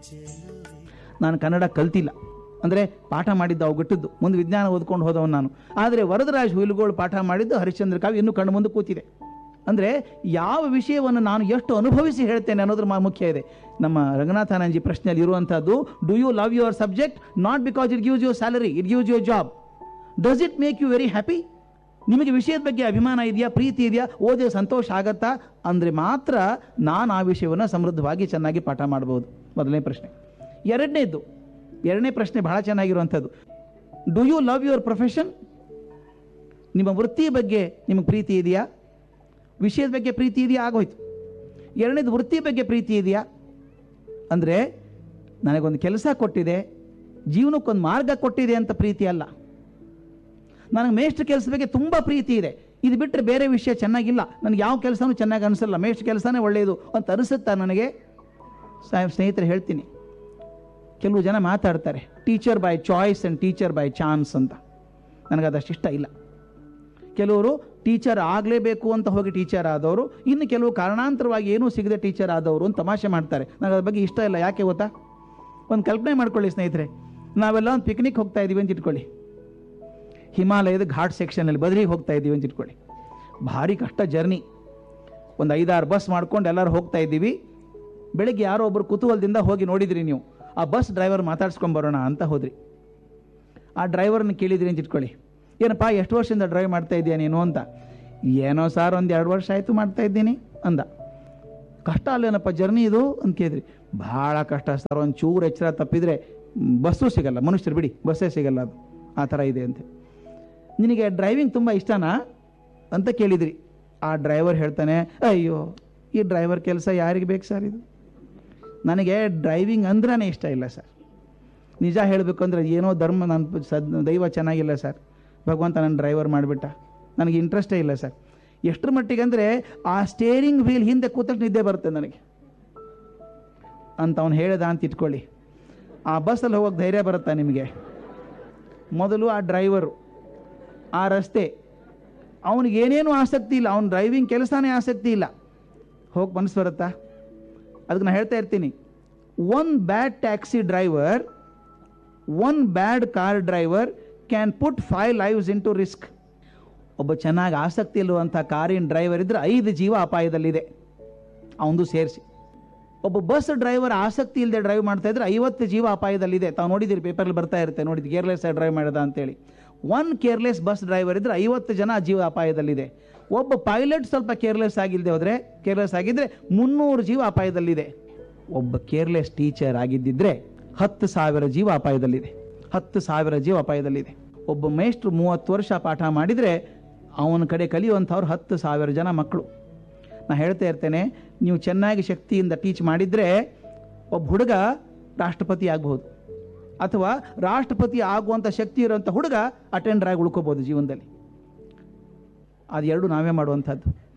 ನಾನು ಕನ್ನಡ ಕಲ್ತಿಲ್ಲ ಅಂದರೆ ಪಾಠ ಮಾಡಿದ್ದ ಅವು ಗಟ್ಟದ್ದು ಮುಂದೆ ವಿಜ್ಞಾನ ಓದ್ಕೊಂಡು ಹೋದವನು ನಾನು ಆದರೆ ವರದರಾಜ್ ಹುಯಿಲುಗೋಳು ಪಾಠ ಮಾಡಿದ್ದು ಹರಿಶ್ಚಂದ್ರ ಕಾವ್ಯ ಇನ್ನೂ ಕಣ್ಣು ಮುಂದೆ ಕೂತಿದೆ ಅಂದರೆ ಯಾವ ವಿಷಯವನ್ನು ನಾನು ಎಷ್ಟು ಅನುಭವಿಸಿ ಹೇಳ್ತೇನೆ ಅನ್ನೋದ್ರ ಮಾ ಮುಖ್ಯ ಇದೆ ನಮ್ಮ ರಂಗನಾಥಾನಂಜಿ ಪ್ರಶ್ನೆಯಲ್ಲಿ ಇರುವಂಥದ್ದು do you love your subject not because it gives your salary it gives your job does it make you very happy ನಿಮಗೆ ವಿಷಯದ ಬಗ್ಗೆ ಅಭಿಮಾನ ಇದೆಯಾ ಪ್ರೀತಿ ಇದೆಯಾ ಓದಿ ಸಂತೋಷ ಆಗತ್ತಾ ಅಂದರೆ ಮಾತ್ರ ನಾನು ಆ ವಿಷಯವನ್ನು ಸಮೃದ್ಧವಾಗಿ ಚೆನ್ನಾಗಿ ಪಾಠ ಮಾಡ್ಬೋದು ಮೊದಲನೇ ಪ್ರಶ್ನೆ ಎರಡನೇದ್ದು ಎರಡನೇ ಪ್ರಶ್ನೆ ಬಹಳ ಚೆನ್ನಾಗಿರುವಂಥದ್ದು do you love your profession ನಿಮ್ಮ ವೃತ್ತಿ ಬಗ್ಗೆ ನಿಮಗೆ ಪ್ರೀತಿ ಇದೆಯಾ ವಿಷಯದ ಬಗ್ಗೆ ಪ್ರೀತಿ ಇದೆಯಾ ಆಗೋಯ್ತು ಎರಡನೇದು ವೃತ್ತಿ ಬಗ್ಗೆ ಪ್ರೀತಿ ಇದೆಯಾ ಅಂದರೆ ನನಗೊಂದು ಕೆಲಸ ಕೊಟ್ಟಿದೆ ಜೀವನಕ್ಕೊಂದು ಮಾರ್ಗ ಕೊಟ್ಟಿದೆ ಅಂತ ಪ್ರೀತಿ ಅಲ್ಲ ನನಗೆ ಮೇಷ್ಟ್ರ ಕೆಲಸದ ಬಗ್ಗೆ ತುಂಬ ಪ್ರೀತಿ ಇದೆ ಇದು ಬಿಟ್ಟರೆ ಬೇರೆ ವಿಷಯ ಚೆನ್ನಾಗಿಲ್ಲ ನನಗೆ ಯಾವ ಕೆಲಸನೂ ಚೆನ್ನಾಗಿ ಅನಿಸಲ್ಲ ಮೇಷ್ಟ್ರ ಕೆಲಸನೇ ಒಳ್ಳೆಯದು ಅಂತ ಅನಿಸುತ್ತಾ ನನಗೆ ಸಾಹೇಬ್ ಸ್ನೇಹಿತರು ಹೇಳ್ತೀನಿ ಕೆಲವು ಜನ ಮಾತಾಡ್ತಾರೆ teacher by choice and teacher by chance ಅಂತ ನನಗದಷ್ಟು ಇಷ್ಟ ಇಲ್ಲ ಕೆಲವರು ಟೀಚರ್ ಆಗಲೇಬೇಕು ಅಂತ ಹೋಗಿ ಟೀಚರ್ ಆದವರು ಇನ್ನು ಕೆಲವು ಕಾರಣಾಂತರವಾಗಿ ಏನೂ ಸಿಗದೆ ಟೀಚರ್ ಆದವರು ಅಂತ ತಮಾಷೆ ಮಾಡ್ತಾರೆ ನನಗೆ ಅದ್ರ ಬಗ್ಗೆ ಇಷ್ಟ ಇಲ್ಲ ಯಾಕೆ ಗೊತ್ತಾ ಒಂದು ಕಲ್ಪನೆ ಮಾಡ್ಕೊಳ್ಳಿ ಸ್ನೇಹಿತರೆ ನಾವೆಲ್ಲ ಒಂದು ಪಿಕ್ನಿಕ್ ಹೋಗ್ತಾ ಇದ್ದೀವಿ ಅಂತ ಇಟ್ಕೊಳ್ಳಿ ಹಿಮಾಲಯದ ಘಾಟ್ ಸೆಕ್ಷನಲ್ಲಿ ಬದ್ರಿಗೆ ಹೋಗ್ತಾ ಇದ್ದೀವಿ ಅಂತ ಇಟ್ಕೊಳ್ಳಿ ಭಾರಿ ಕಷ್ಟ ಜರ್ನಿ ಒಂದು ಐದಾರು ಬಸ್ ಮಾಡ್ಕೊಂಡು ಎಲ್ಲರೂ ಹೋಗ್ತಾ ಇದ್ದೀವಿ ಬೆಳಿಗ್ಗೆ ಯಾರೋ ಒಬ್ಬರು ಕುತೂಹಲದಿಂದ ಹೋಗಿ ನೋಡಿದ್ರಿ ನೀವು ಆ ಬಸ್ ಡ್ರೈವರ್ ಮಾತಾಡ್ಸ್ಕೊಂಡ್ ಬರೋಣ ಅಂತ ಹೋದ್ರಿ ಆ ಡ್ರೈವರ್ನ ಕೇಳಿದ್ರಿ ಅಂತ ಇಟ್ಕೊಳ್ಳಿ ಏನಪ್ಪ ಎಷ್ಟು ವರ್ಷದಿಂದ ಡ್ರೈವ್ ಮಾಡ್ತಾ ಇದೀಯ ನೀನು ಅಂತ ಏನೋ ಸಾರ್ ಒಂದು ಎರಡು ವರ್ಷ ಆಯಿತು ಮಾಡ್ತಾ ಇದ್ದೀನಿ ಅಂದ ಕಷ್ಟ ಅಲ್ಲೇನಪ್ಪ ಜರ್ನಿ ಇದು ಅಂತ ಕೇಳಿದ್ರಿ ಭಾಳ ಕಷ್ಟ ಸರ್ ಒಂದು ಚೂರು ಎಚ್ಚರ ತಪ್ಪಿದ್ರೆ ಮ್, ಬಸ್ಸು ಸಿಗಲ್ಲ ಮನುಷ್ಯರು ಬಿಡಿ ಬಸ್ಸೇ ಸಿಗಲ್ಲ ಅದು ಆ ಥರ ಇದೆ ಅಂತೆ ನಿನಗೆ ಡ್ರೈವಿಂಗ್ ತುಂಬ ಇಷ್ಟನಾ ಅಂತ ಕೇಳಿದ್ರಿ ಆ ಡ್ರೈವರ್ ಹೇಳ್ತಾನೆ ಅಯ್ಯೋ ಈ ಡ್ರೈವರ್ ಕೆಲಸ ಯಾರಿಗೆ ಬೇಕು ಸರ್ ಇದು ನನಗೆ ಡ್ರೈವಿಂಗ್ ಅಂದ್ರೇ ಇಷ್ಟ ಇಲ್ಲ ಸರ್ ನಿಜ ಹೇಳಬೇಕು ಅಂದರೆ ಏನೋ ಧರ್ಮ ನನ್ನ ಸದ್ ದೈವ ಚೆನ್ನಾಗಿಲ್ಲ ಸರ್ ಭಗವಂತ ನನ್ನ ಡ್ರೈವರ್ ಮಾಡಿಬಿಟ್ಟ ನನಗೆ ಇಂಟ್ರೆಸ್ಟೇ ಇಲ್ಲ ಸರ್ ಎಷ್ಟರ ಮಟ್ಟಿಗೆ ಅಂದರೆ ಆ ಸ್ಟೇರಿಂಗ್ ವೀಲ್ ಹಿಂದೆ ಕೂತಷ್ಟು ನಿದ್ದೆ ಬರುತ್ತೆ ನನಗೆ ಅಂತ ಅವ್ನು ಹೇಳ್ದ ಅಂತ ಇಟ್ಕೊಳ್ಳಿ ಆ ಬಸ್ಸಲ್ಲಿ ಹೋಗೋಕೆ ಧೈರ್ಯ ಬರುತ್ತಾ ನಿಮಗೆ ಮೊದಲು ಆ ಡ್ರೈವರು ಆ ರಸ್ತೆ ಅವನಿಗೆ ಏನೇನು ಆಸಕ್ತಿ ಇಲ್ಲ ಅವ್ನ ಡ್ರೈವಿಂಗ್ ಕೆಲಸನೇ ಆಸಕ್ತಿ ಇಲ್ಲ ಹೋಗಿ ಮನಸ್ಸು ಬರುತ್ತಾ ಅದಕ್ಕೆ ನಾನು ಹೇಳ್ತಾ ಇರ್ತೀನಿ one bad taxi driver one bad car driver can put five lives into risk ಒಬ್ಬ ಚೆನ್ನಾಗಿ ಆಸಕ್ತಿ ಇಲ್ಲುವಂಥ ಕಾರಿನ ಡ್ರೈವರ್ ಇದ್ದರೆ ಐದು ಜೀವ ಅಪಾಯದಲ್ಲಿದೆ ಅವನದು ಸೇರಿಸಿ ಒಬ್ಬ ಬಸ್ ಡ್ರೈವರ್ ಆಸಕ್ತಿ ಇಲ್ಲದೆ ಡ್ರೈವ್ ಮಾಡ್ತಾ ಇದ್ರೆ ಐವತ್ತು ಜೀವ ಅಪಾಯದಲ್ಲಿದೆ ತಾವು ನೋಡಿದಿರಿ ಪೇಪರಲ್ಲಿ ಬರ್ತಾ ಇರುತ್ತೆ ನೋಡಿದ್ದು ಕೇರ್ಲೆಸ್ ಆಗಿ ಡ್ರೈವ್ ಮಾಡಿದ ಅಂತೇಳಿ ಒನ್ ಕೇರ್ಲೆಸ್ ಬಸ್ ಡ್ರೈವರ್ ಇದ್ರೆ ಐವತ್ತು ಜನ ಜೀವ ಅಪಾಯದಲ್ಲಿದೆ ಒಬ್ಬ ಪೈಲಟ್ ಸ್ವಲ್ಪ ಕೇರ್ಲೆಸ್ ಆಗಿಲ್ಲದೆ ಹೋದರೆ ಕೇರ್ಲೆಸ್ ಆಗಿದ್ದರೆ ಮುನ್ನೂರು ಜೀವ ಅಪಾಯದಲ್ಲಿದೆ ಒಬ್ಬ ಕೇರ್ಲೆಸ್ ಟೀಚರ್ ಆಗಿದ್ದಿದ್ರೆ ಹತ್ತು ಸಾವಿರ ಜೀವ ಅಪಾಯದಲ್ಲಿದೆ ಹತ್ತು ಸಾವಿರ ಜೀವ ಅಪಾಯದಲ್ಲಿದೆ ಒಬ್ಬ ಮೇಷ್ಟ್ರು ಮೂವತ್ತು ವರ್ಷ ಪಾಠ ಮಾಡಿದರೆ ಅವನ ಕಡೆ ಕಲಿಯುವಂಥವ್ರು ಹತ್ತು ಸಾವಿರ ಜನ ಮಕ್ಕಳು ನಾ ಹೇಳ್ತಾ ಇರ್ತೇನೆ ನೀವು ಚೆನ್ನಾಗಿ ಶಕ್ತಿಯಿಂದ ಟೀಚ್ ಮಾಡಿದರೆ ಒಬ್ಬ ಹುಡುಗ ರಾಷ್ಟ್ರಪತಿ ಆಗ್ಬೋದು ಅಥವಾ ರಾಷ್ಟ್ರಪತಿ ಆಗುವಂಥ ಶಕ್ತಿ ಇರುವಂಥ ಹುಡುಗ ಅಟೆಂಡರ್ ಆಗಿ ಉಳ್ಕೋಬೋದು ಜೀವನದಲ್ಲಿ ಅದು ಎರಡು ನಾವೇ ಮಾಡುವಂಥದ್ದು